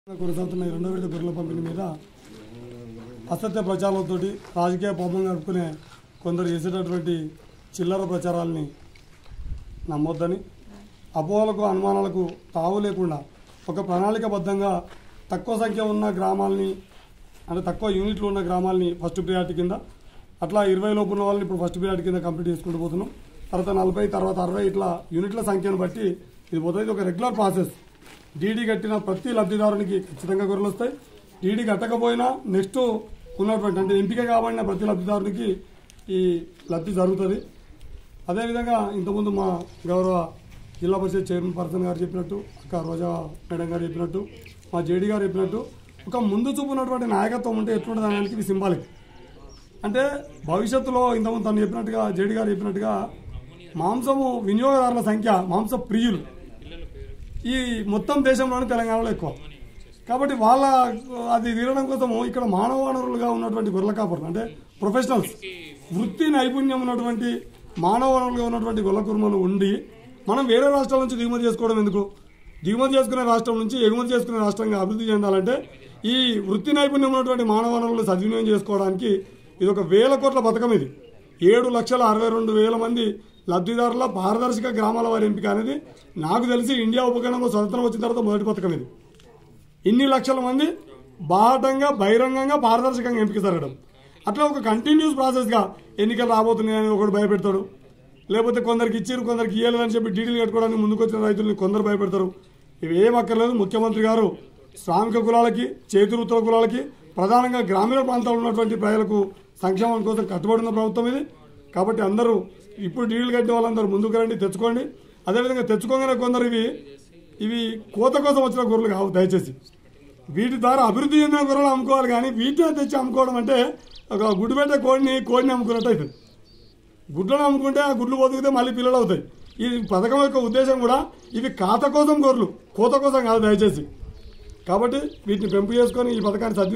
కొనసాగుతున్న ఈ రెండో విడత గొర్రెల పంపిణీ మీద అసత్య ప్రచారాలతో రాజకీయ పాపం గడుపుకునే కొందరు చేసేటటువంటి చిల్లర ప్రచారాలని నమ్మొద్దని అపోహలకు అనుమానాలకు తావు లేకుండా ఒక ప్రణాళికబద్ధంగా తక్కువ సంఖ్య ఉన్న గ్రామాలని అంటే తక్కువ యూనిట్లు ఉన్న గ్రామాలని ఫస్ట్ ప్రియారిటీ కింద అట్లా ఇరవై లోపు ఉన్న వాళ్ళని ఇప్పుడు ఫస్ట్ ప్రియారిటీ కింద కంప్లీట్ చేసుకుంటూ పోతున్నాం తర్వాత నలభై తర్వాత అరవై ఇట్లా యూనిట్ల సంఖ్యను బట్టి ఇది పోతుంది ఇది ఒక రెగ్యులర్ ప్రాసెస్ డీడీ కట్టిన ప్రతి లబ్ధిదారునికి ఖచ్చితంగా గొర్రెలు వస్తాయి డీడీ కట్టకపోయినా నెక్స్ట్ ఉన్నటువంటి అంటే ఎంపిక కాబడిన ప్రతి లబ్ధిదారునికి ఈ లబ్ధి జరుగుతుంది అదేవిధంగా ఇంతకుముందు మా గౌరవ జిల్లా పరిషత్ చైర్మన్ పర్సన్ గారు చెప్పినట్టు అక్క రోజా మేడం గారు చెప్పినట్టు మా జేడీ గారు చెప్పినట్టు ఒక ముందు చూపున్నటువంటి నాయకత్వం ఉంటే ఎట్లుంటుంది అనడానికి ఇది సింబాలిక్ అంటే భవిష్యత్తులో ఇంతకుముందు తను చెప్పినట్టుగా జేడీ గారు చెప్పినట్టుగా మాంసము వినియోగదారుల సంఖ్య మాంస ప్రియులు ఈ మొత్తం దేశంలోనే తెలంగాణలో ఎక్కువ కాబట్టి వాళ్ళ అది తీరడం కోసము ఇక్కడ మానవ వనరులుగా ఉన్నటువంటి గొర్రెల కాపర్లు అంటే ప్రొఫెషనల్స్ వృత్తి నైపుణ్యం ఉన్నటువంటి మానవ వనరులుగా ఉన్నటువంటి గొర్రెల కుర్మలు ఉండి మనం వేరే రాష్ట్రాల నుంచి దిగుమతి చేసుకోవడం ఎందుకు దిగుమతి చేసుకునే రాష్ట్రం నుంచి ఎగుమతి చేసుకునే రాష్ట్రంగా అభివృద్ధి చెందాలంటే ఈ వృత్తి నైపుణ్యం ఉన్నటువంటి మానవ వనరులు సద్వినియోగం చేసుకోవడానికి ఇది ఒక వేల కోట్ల పథకం ఇది ఏడు లక్షల అరవై రెండు వేల మంది లబ్ధిదారుల పారదర్శక గ్రామాల వారి ఎంపిక అనేది నాకు తెలిసి ఇండియా ఉపఖండంలో స్వతంత్రం వచ్చిన తర్వాత మొదటి పథకం ఇది ఇన్ని లక్షల మంది బాహటంగా బహిరంగంగా పారదర్శకంగా ఎంపిక జరగడం అట్లా ఒక కంటిన్యూస్ ప్రాసెస్గా ఎన్నికలు రాబోతున్నాయని ఒకడు భయపెడతాడు లేకపోతే కొందరికి ఇచ్చారు కొందరికి ఇయ్యలేదని చెప్పి డీటెయిల్ కట్టుకోవడానికి ముందుకు వచ్చిన రైతుల్ని కొందరు భయపెడతారు ఇవి ఏం అక్కర్లేదు ముఖ్యమంత్రి గారు శ్రామిక కులాలకి చేతి వృత్తుల కులాలకి ప్రధానంగా గ్రామీణ ప్రాంతాల్లో ఉన్నటువంటి ప్రజలకు సంక్షేమం కోసం కట్టుబడిన ప్రభుత్వం ఇది కాబట్టి అందరూ ఇప్పుడు డీటెయిల్ కట్టిన వాళ్ళందరూ ముందుకు రండి తెచ్చుకోండి అదేవిధంగా తెచ్చుకోగానే కొందరు ఇవి ఇవి కోత కోసం వచ్చిన గొర్రెలు కావు దయచేసి వీటి ద్వారా అభివృద్ధి చెందిన గొర్రెలు అమ్ముకోవాలి కానీ వీటిని తెచ్చి అమ్ముకోవడం అంటే ఒక గుడ్డు పెట్టే కోడిని కోడిని అమ్ముకున్నట్టు అవుతుంది గుడ్లను అమ్ముకుంటే ఆ గుడ్లు బతికితే మళ్ళీ పిల్లలు అవుతాయి ఈ పథకం యొక్క ఉద్దేశం కూడా ఇవి కాత కోసం గొర్రెలు కోత కోసం కాదు దయచేసి కాబట్టి వీటిని పెంపు చేసుకొని ఈ పథకాన్ని సద్వి